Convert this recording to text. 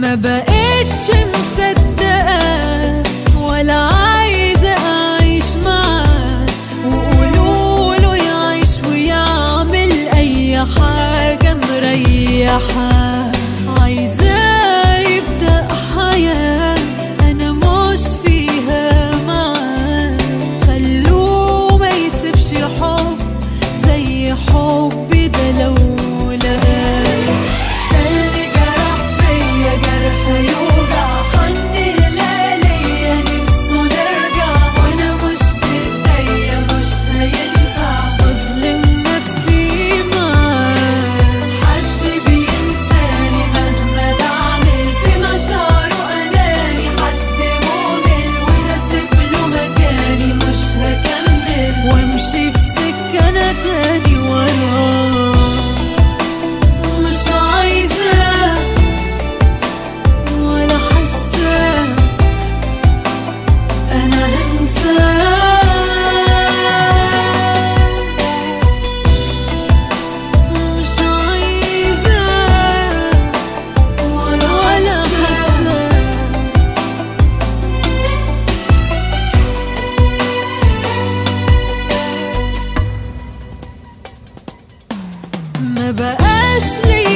ما بقتش مصدقة ولا عايزة أعيش معاه وقولوله يعيش ويعمل أي حاجة مريحة عايزاه يبدأ حياة أنا مش فيها معاه خلوه ما يسيبش حب زي حبي ده لو لقاه ده اللي جرح فيا جرح يوجع حني لياليا نفسه نرجع وانا مش بايديا مش هينفع اظلم نفسي معاه حد بينساني مهما بعمل بمشاعره اناني حد مهمل وهسيب له مكاني مش هكمل وامشي في سكه انا تاني وراه مش عايزة ولا حاسة أنا هنسى مش عايزة ولا ولا حاسة ما بقاش لي